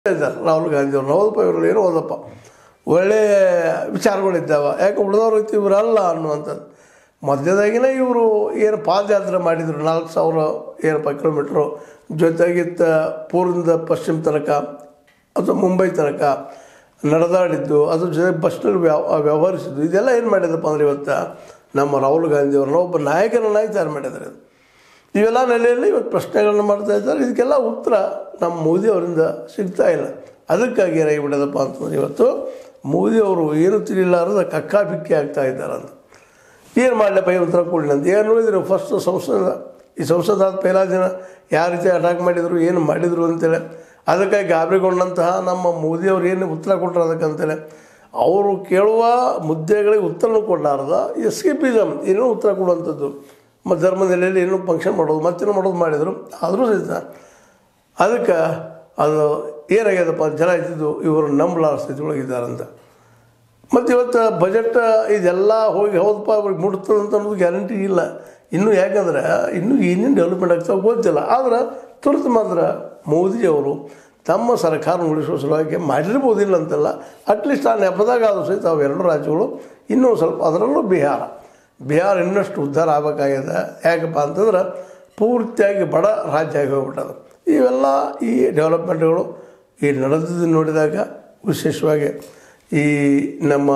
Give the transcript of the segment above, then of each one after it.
ಇದ್ದಾರೆ ರಾಹುಲ್ ಗಾಂಧಿ ಅವರು ಹೌದಪ್ಪ ಇವ್ರಲ್ಲಿ ಏನೋ ಹೋದಪ್ಪ ಒಳ್ಳೆಯ ವಿಚಾರಗಳಿದ್ದಾವ ಯಾಕೆ ಉಳಿದವ್ರು ಐತಿ ಇವರಲ್ಲ ಅನ್ನುವಂಥದ್ದು ಮಧ್ಯದಾಗಿನ ಇವರು ಏನು ಪಾದಯಾತ್ರೆ ಮಾಡಿದರು ನಾಲ್ಕು ಸಾವಿರ ಏನಪ್ಪ ಕಿಲೋಮೀಟ್ರು ಜೊತೆಗಿತ್ತ ಪೂರ್ವದಿಂದ ಪಶ್ಚಿಮ ತನಕ ಅಥವಾ ಮುಂಬೈ ತನಕ ನಡೆದಾಡಿದ್ದು ಅದ್ರ ಜೊತೆ ಬಸ್ನಲ್ಲಿ ವ್ಯವ ವ್ಯವಹರಿಸಿದ್ದು ಇದೆಲ್ಲ ಏನು ಮಾಡಿದಪ್ಪ ಅಂದ್ರೆ ಇವತ್ತು ನಮ್ಮ ರಾಹುಲ್ ಗಾಂಧಿ ಅವ್ರನ್ನ ಒಬ್ಬ ನಾಯಕರನ್ನಾಗಿ ತಯಾರು ಮಾಡಿದ್ದಾರೆ ಇವೆಲ್ಲ ನೆಲೆಯಲ್ಲಿ ಇವತ್ತು ಪ್ರಶ್ನೆಗಳನ್ನ ಮಾಡ್ತಾ ಇದ್ದಾರೆ ಇದಕ್ಕೆಲ್ಲ ಉತ್ತರ ನಮ್ಮ ಮೋದಿ ಅವರಿಂದ ಸಿಗ್ತಾ ಇಲ್ಲ ಅದಕ್ಕಾಗಿ ಏನಾಗಿಬಿಡೋದಪ್ಪ ಅಂತಂದ್ರೆ ಇವತ್ತು ಮೋದಿ ಅವರು ಏನು ತಿಳಿಲಾರದ ಕಕ್ಕಾಬಿಕ್ಕಿ ಆಗ್ತಾ ಇದ್ದಾರೆ ಅಂತ ಏನು ಮಾಡಲಪ್ಪ ಈ ಉತ್ತರ ಕೊಡಲಿ ಅಂತ ಏನು ನೋಡಿದ್ರು ಫಸ್ಟ್ ಸಂಸದ ಈ ಸಂಸದಾದ ಪೈಲಾ ದಿನ ಯಾವ ರೀತಿ ಅಟ್ಯಾಕ್ ಮಾಡಿದರು ಏನು ಮಾಡಿದರು ಅಂತೇಳಿ ಅದಕ್ಕಾಗಿ ಗಾಬರಿಗೊಂಡಂತಹ ನಮ್ಮ ಮೋದಿಯವರು ಏನು ಉತ್ತರ ಕೊಟ್ಟರು ಅದಕ್ಕಂತೇಳಿ ಅವರು ಕೇಳುವ ಮುದ್ದೆಗಳಿಗೆ ಉತ್ತರನೂ ಕೊಡಲಾರ್ದ ಎಸ್ಕೇಪಿಸಮ್ ಏನೋ ಉತ್ತರ ಕೊಡುವಂಥದ್ದು ಮತ್ತು ಧರ್ಮ ನೆಲೆಯಲ್ಲಿ ಏನೋ ಫಂಕ್ಷನ್ ಮಾಡೋದು ಮತ್ತೇನೋ ಮಾಡೋದು ಮಾಡಿದರು ಆದರೂ ಸಹಿತ ಅದಕ್ಕೆ ಅದು ಏನಾಗ್ಯದಪ್ಪ ಜನ ಇದ್ದಿದ್ದು ಇವರು ನಂಬಲಾರ ಸ್ಥಿತಿ ಒಳಗಿದ್ದಾರಂತ ಮತ್ತು ಇವತ್ತು ಬಜೆಟ್ ಇದೆಲ್ಲ ಹೋಗಿ ಹೌದಪ್ಪ ಅವ್ರಿಗೆ ಮುಟ್ತದೆ ಅಂತ ಅನ್ನೋದು ಗ್ಯಾರಂಟಿ ಇಲ್ಲ ಇನ್ನೂ ಯಾಕಂದ್ರೆ ಇನ್ನೂ ಏನೇನು ಡೆವಲಪ್ಮೆಂಟ್ ಆಗ್ತಾವೆ ಗೊತ್ತಿಲ್ಲ ಆದ್ರೆ ತುರ್ತು ಮಾತ್ರ ಮೋದಿಯವರು ತಮ್ಮ ಸರ್ಕಾರ ಉಳಿಸುವ ಸಲುವಾಗಿ ಮಾಡಿರ್ಬೋದಿಲ್ಲ ಅಂತಲ್ಲ ಅಟ್ಲೀಸ್ಟ್ ಆ ನೆಪದಾಗ ಆದರೂ ಸಹಿತ ಅವೆರಡು ರಾಜ್ಯಗಳು ಇನ್ನೂ ಸ್ವಲ್ಪ ಅದರಲ್ಲೂ ಬಿಹಾರ ಬಿಹಾರ ಇನ್ನಷ್ಟು ಉದ್ಧಾರ ಆಗಬೇಕಾಗಿದೆ ಯಾಕಪ್ಪ ಅಂತಂದ್ರೆ ಪೂರ್ತಿಯಾಗಿ ಬಡ ರಾಜ್ಯ ಆಗಿ ಹೋಗ್ಬಿಟ್ಟದು ಇವೆಲ್ಲ ಈ ಡೆವಲಪ್ಮೆಂಟ್ಗಳು ಈ ನಡೆದಿದ್ದು ನೋಡಿದಾಗ ವಿಶೇಷವಾಗಿ ಈ ನಮ್ಮ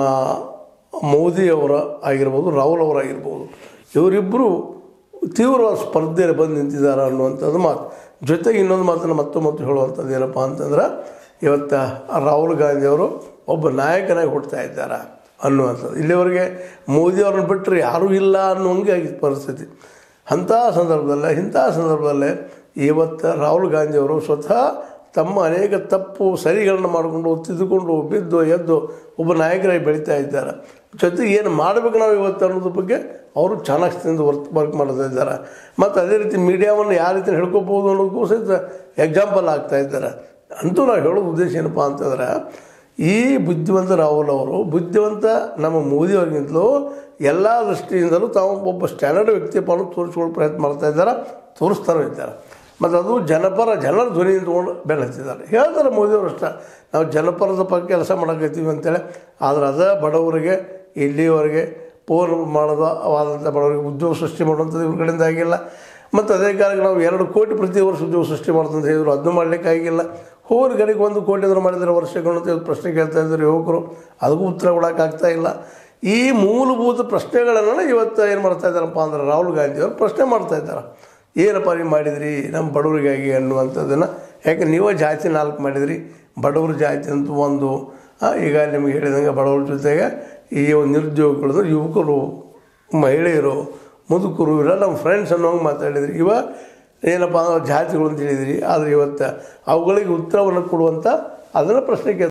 ಮೋದಿಯವರ ಆಗಿರ್ಬೋದು ರಾಹುಲ್ ಅವರಾಗಿರ್ಬೋದು ಇವರಿಬ್ಬರು ತೀವ್ರವಾದ ಸ್ಪರ್ಧೆಯಲ್ಲಿ ಬಂದು ನಿಂತಿದ್ದಾರೆ ಅನ್ನುವಂಥದ್ದು ಮಾತು ಜೊತೆಗೆ ಇನ್ನೊಂದು ಮಾತನ್ನು ಮತ್ತು ಮತ್ತು ಹೇಳುವಂಥದ್ದು ಏನಪ್ಪ ಅಂತಂದ್ರೆ ಇವತ್ತು ರಾಹುಲ್ ಗಾಂಧಿಯವರು ಒಬ್ಬ ನಾಯಕನಾಗಿ ಹುಡ್ತಾ ಇದ್ದಾರೆ ಅನ್ನುವಂಥದ್ದು ಇಲ್ಲಿವರೆಗೆ ಮೋದಿಯವ್ರನ್ನ ಬಿಟ್ಟರೆ ಯಾರೂ ಇಲ್ಲ ಅನ್ನೋಂಗೆ ಆಗಿತ್ತು ಪರಿಸ್ಥಿತಿ ಅಂಥ ಸಂದರ್ಭದಲ್ಲೇ ಇಂಥ ಸಂದರ್ಭದಲ್ಲೇ ಇವತ್ತು ರಾಹುಲ್ ಗಾಂಧಿಯವರು ಸ್ವತಃ ತಮ್ಮ ಅನೇಕ ತಪ್ಪು ಸರಿಗಳನ್ನು ಮಾಡಿಕೊಂಡು ತಿದ್ದುಕೊಂಡು ಬಿದ್ದು ಎದ್ದು ಒಬ್ಬ ನಾಯಕರಾಗಿ ಬೆಳೀತಾ ಇದ್ದಾರೆ ಜೊತೆಗೆ ಏನು ಮಾಡಬೇಕು ನಾವು ಇವತ್ತು ಅನ್ನೋದ್ರ ಬಗ್ಗೆ ಅವರು ಚಾಣಾಕ್ಷದಿಂದ ವರ್ಕ್ ವರ್ಕ್ ಮಾಡ್ತಾ ಇದ್ದಾರೆ ಮತ್ತು ಅದೇ ರೀತಿ ಮೀಡಿಯಾವನ್ನು ಯಾವ ರೀತಿ ಹೇಳ್ಕೊಬೋದು ಅನ್ನೋದಕ್ಕೂ ಸಹಿತ ಎಕ್ಸಾಂಪಲ್ ಆಗ್ತಾ ಇದ್ದಾರೆ ಅಂತೂ ನಾವು ಹೇಳೋದು ಉದ್ದೇಶ ಏನಪ್ಪ ಅಂತಂದ್ರೆ ಈ ಬುದ್ಧಿವಂತ ರಾಹುಲ್ ಅವರು ಬುದ್ಧಿವಂತ ನಮ್ಮ ಮೋದಿಯವ್ರಿಗಿಂತಲೂ ಎಲ್ಲ ದೃಷ್ಟಿಯಿಂದಲೂ ತಾವು ಒಬ್ಬ ಸ್ಟ್ಯಾಂಡರ್ಡ್ ವ್ಯಕ್ತಿಯಪ್ಪನ್ನು ತೋರಿಸ್ಕೊಳ್ಳೋ ಪ್ರಯತ್ನ ಮಾಡ್ತಾ ಇದ್ದಾರೆ ತೋರಿಸ್ತಾನೂ ಇದ್ದಾರೆ ಮತ್ತು ಅದು ಜನಪರ ಜನರ ಧ್ವನಿಯಿಂದ ತೊಗೊಂಡು ಬೆಳೆ ಹತ್ತಿದ್ದಾರೆ ಹೇಳ್ತಾರೆ ಮೋದಿಯವರು ಅಷ್ಟೇ ನಾವು ಜನಪರದ ಬಗ್ಗೆ ಕೆಲಸ ಮಾಡಕತ್ತೀವಿ ಅಂತೇಳಿ ಆದ್ರೆ ಅದೇ ಬಡವರಿಗೆ ಇಲ್ಲಿವರೆಗೆ ಪೂರ್ಣ ಮಾಡೋದವಾದಂಥ ಬಡವರಿಗೆ ಉದ್ಯೋಗ ಸೃಷ್ಟಿ ಮಾಡುವಂಥದ್ದು ಇವ್ರ ಕಡೆಯಿಂದ ಆಗಿಲ್ಲ ಮತ್ತು ಅದೇ ಕಾರಣಕ್ಕೆ ನಾವು ಎರಡು ಕೋಟಿ ಪ್ರತಿ ವರ್ಷ ಉದ್ಯೋಗ ಸೃಷ್ಟಿ ಮಾಡ್ತಂತ ಹೇಳಿದ್ರು ಅದನ್ನು ಮಾಡಲಿಕ್ಕೆ ಆಗಿಲ್ಲ ಹೋಗಿ ಕಡೆಗೆ ಒಂದು ಕೋಟಿ ಆದರೂ ಮಾಡಿದರೆ ವರ್ಷಗಳು ಅಂತ ಇವತ್ತು ಪ್ರಶ್ನೆ ಕೇಳ್ತಾ ಇದ್ದಾರೆ ಯುವಕರು ಅದಕ್ಕೂ ಉತ್ತರ ಕೊಡೋಕ್ಕಾಗ್ತಾ ಇಲ್ಲ ಈ ಮೂಲಭೂತ ಪ್ರಶ್ನೆಗಳನ್ನು ಇವತ್ತು ಏನು ಮಾಡ್ತಾ ಇದ್ದಾರಪ್ಪ ಅಂದ್ರೆ ರಾಹುಲ್ ಗಾಂಧಿಯವರು ಪ್ರಶ್ನೆ ಮಾಡ್ತಾ ಇದ್ದಾರೆ ಏನಪ್ಪ ನೀವು ಮಾಡಿದ್ರಿ ನಮ್ಮ ಬಡವರಿಗಾಗಿ ಅನ್ನುವಂಥದ್ದನ್ನು ಯಾಕೆ ನೀವೇ ಜಾತಿ ನಾಲ್ಕು ಮಾಡಿದ್ರಿ ಬಡವ್ರ ಜಾತಿ ಅಂತ ಒಂದು ಆ, ಈಗ ನಿಮಗೆ ಹೇಳಿದಂಗೆ ಬಡವ್ರ ಜೊತೆಗೆ ಈ ಒಂದು ನಿರುದ್ಯೋಗಿಗಳು ಯುವಕರು ಮಹಿಳೆಯರು ಮುದುಕರು ಇವೆಲ್ಲ ನಮ್ಮ ಫ್ರೆಂಡ್ಸ್ ಅನ್ನೋಂಗೆ ಮಾತಾಡಿದ್ರಿ ಇವ ಏನಪ್ಪ ಅಂದ್ರೆ ಜಾತಿಗಳು ಅಂತ ಹೇಳಿದ್ರಿ ಆದರೆ ಇವತ್ತು ಅವುಗಳಿಗೆ ಉತ್ತರವನ್ನು ಕೊಡುವಂಥ ಅದನ್ನು ಪ್ರಶ್ನೆ ಕೇಳ್ತಾರೆ